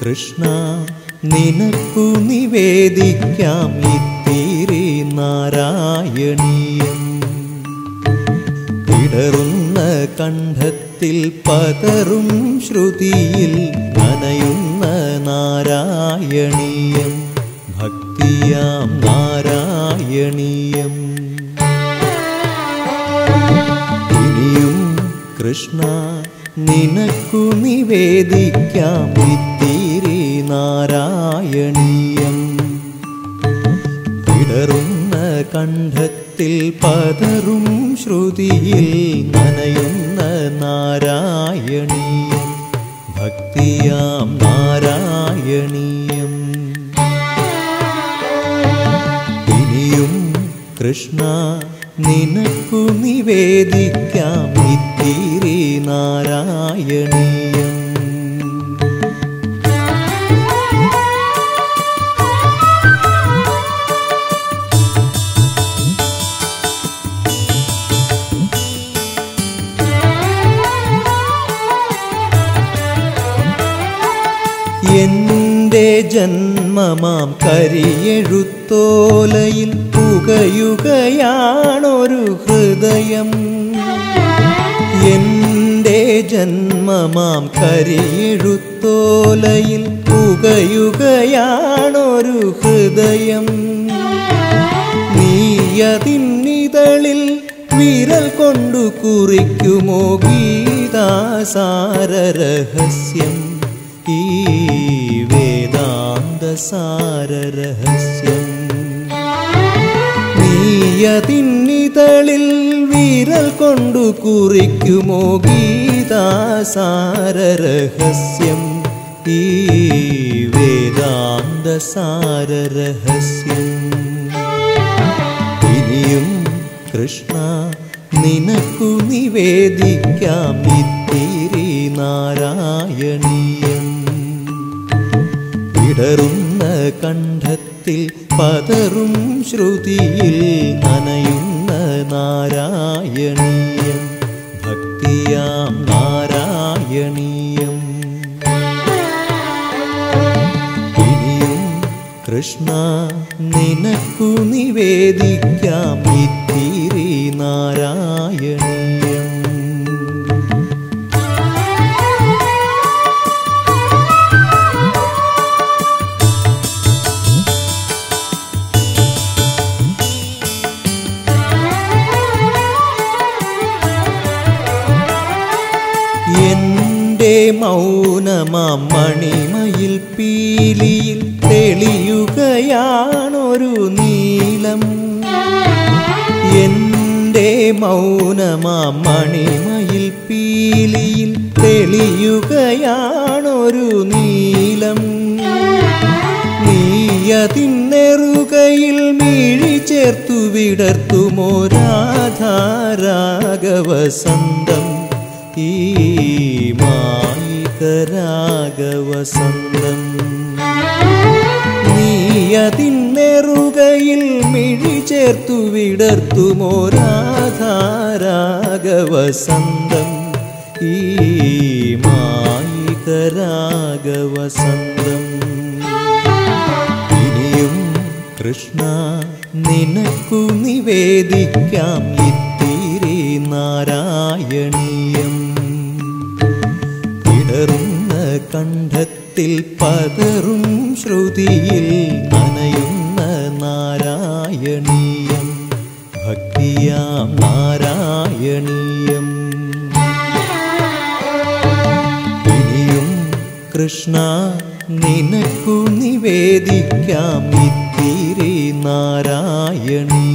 കൃഷ്ണ നിനക്കു നിവേദിക്കാം ഇത്തിരി നാരായണീയം ഇടറുന്ന കണ്ഠത്തിൽ പതറും ശ്രുതിയിൽ നനയുന്ന നാരായണീയം ഭക്തിയാം നാരായണീയം ഇനിയും കൃഷ്ണ നിനക്കു നിവേദിക്കാം ഇത്തിരി നാരായണീയം ഇടറുന്ന കണ്ഠത്തിൽ പതറും ശ്രുതിയിൽ നനയുന്ന നാരായണീയം ഭക്തിയാം നാരായണീയം ഇനിയും കൃഷ്ണ നിനക്കു നിവേദിക്കാം ഇത്തിരി നാരായണീയം എന്റെ ജന്മമാം കരിയെഴുത്തോലയിൽ പുകയുകയാണൊരു ഹൃദയം എന്റെ ജന്മമാം കരിയെഴുത്തോലയിൽ പുകയുകയാണൊരു ഹൃദയം നീയതിന്നിതളിൽ വിരൽ കൊണ്ടു കുറിക്കുമോ ഗീതാസാരരഹസ്യം ഈ വേദാന്തസാരരഹസ്യം നീയതിന്നിതളിൽ വിരൽ കൊണ്ടു കുറിക്കുമോ ഗീതാസാരരഹസ്യം ഈ വേദാന്തസാരരഹസ്യം ഇനിയും കൃഷ്ണ നിനക്കു നിവേദിക്കാം ഇത്തിരി നാരായണീയം ഇടറുന്ന കണ്ഠത്തിൽ പതറും ശ്രുതിയിൽ നനയുന്ന നാരായണീയം ഭക്തിയാം നാരായണീയം ഇനിയും കൃഷ്ണ നിനക്കു നിവേദിക്കാം ഇത്തിരി നാരായണീയം എന്റെ മൗനമാം മണിമയിൽ പീലിയിൽ തെളിയുകയാണൊരു നീലം എന്റെ മൗനമാം മണിമയിൽ പീലിയിൽ തെളിയുകയാണൊരു നീലം നീയതിന്നെറുകയിൽ മിഴി ചേർത്തു വിടർത്തുമോ രാധാരാഗവസന്തം ഈ മായികരാഗവസന്തം നീയതിന്നെറുകയിൽ മിഴി ചേർത്തു വിടർത്തുമോ രാധാരാഗവസന്തം ഈ മായികരാഗവസന്തം ഇനിയും കൃഷ്ണ നിനക്കു നിവേദിക്കാം ഇത്തിരി നാരായണീയം ഇടറുന്ന കണ്ഠത്തിൽ പതറും ശ്രുതിയിൽ നനയുന്ന നാരായണീയം ഭക്തിയാം നാരായണീയം ഇനിയും കൃഷ്ണ നിനക്കു നിവേദിക്കാം ഇത്തിരി നാരായണീയം